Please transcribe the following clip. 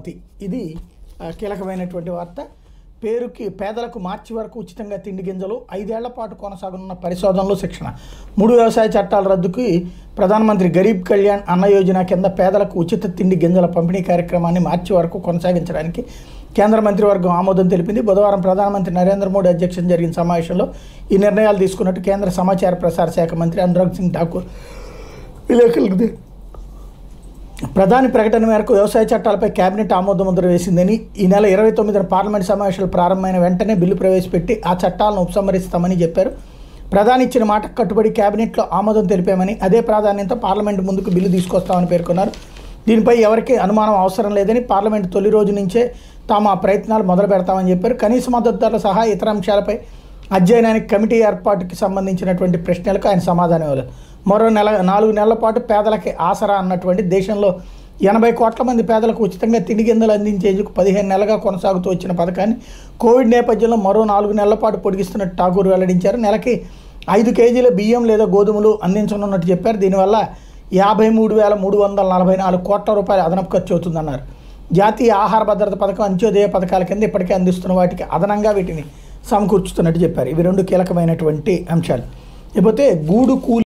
అమరావతి ఇది ఆ, కీలకమైనటువంటి వార్త పేరుకి పేదలకు మార్చి వరకు ఉచితంగా తిండి గింజలు ఐదేళ్ల పాటు కొనసాగనున్న పరిశోధనలు శిక్షణ మూడు వ్యవసాయ చట్టాల రద్దుకి ప్రధానమంత్రి గరీబ్ కళ్యాణ్ అన్న యోజన కింద పేదలకు ఉచిత తిండి గింజల పంపిణీ కార్యక్రమాన్ని మార్చి వరకు కొనసాగించడానికి కేంద్ర మంత్రివర్గం ఆమోదం తెలిపింది బుధవారం ప్రధానమంత్రి నరేంద్ర మోడీ అధ్యక్షతన జరిగిన సమావేశంలో ఈ నిర్ణయాలు తీసుకున్నట్టు కేంద్ర సమాచార ప్రసార శాఖ మంత్రి అనురాగ్ సింగ్ ఠాకూర్ విలేకరులకు తె- ప్రధాని ప్రకటన మేరకు వ్యవసాయ చట్టాలపై కేబినెట్ ఆమోద ముద్ర వేసిందని ఈ నెల ఇరవై తొమ్మిదిన పార్లమెంట్ సమావేశాలు ప్రారంభమైన వెంటనే బిల్లు ప్రవేశపెట్టి ఆ చట్టాలను ఉపసంహరిస్తామని చెప్పారు ప్రధాని ఇచ్చిన మాటకు కట్టుబడి కేబినెట్లో ఆమోదం తెలిపామని అదే ప్రాధాన్యత పార్లమెంట్ ముందుకు బిల్లు తీసుకొస్తామని పేర్కొన్నారు దీనిపై ఎవరికీ అనుమానం అవసరం లేదని పార్లమెంట్ తొలి రోజు నుంచే తాము ఆ ప్రయత్నాలు మొదలు పెడతామని చెప్పారు కనీస మద్దతు ధరల సహా ఇతర అంశాలపై అధ్యయనానికి కమిటీ ఏర్పాటుకి సంబంధించినటువంటి ప్రశ్నలకు ఆయన సమాధానం ఇవ్వలేదు మరో నెల నాలుగు నెలల పాటు పేదలకి ఆసరా అన్నటువంటి దేశంలో ఎనభై కోట్ల మంది పేదలకు ఉచితంగా తిండి గింజలు అందించేందుకు పదిహేను నెలలుగా కొనసాగుతూ వచ్చిన పథకాన్ని కోవిడ్ నేపథ్యంలో మరో నాలుగు నెలల పాటు పొడిగిస్తున్నట్టు ఠాగూర్ వెల్లడించారు నెలకి ఐదు కేజీల బియ్యం లేదా గోధుమలు అందించనున్నట్టు చెప్పారు దీనివల్ల యాభై మూడు వేల మూడు వందల నలభై నాలుగు కోట్ల రూపాయల అదనపు ఖర్చు అవుతుందన్నారు జాతీయ ఆహార భద్రత పథకం అంత్యోదయ పథకాల కింద ఇప్పటికే అందిస్తున్న వాటికి అదనంగా వీటిని సమకూర్చుతున్నట్టు చెప్పారు ఇవి రెండు కీలకమైనటువంటి అంశాలు ఇకపోతే గూడు కూలి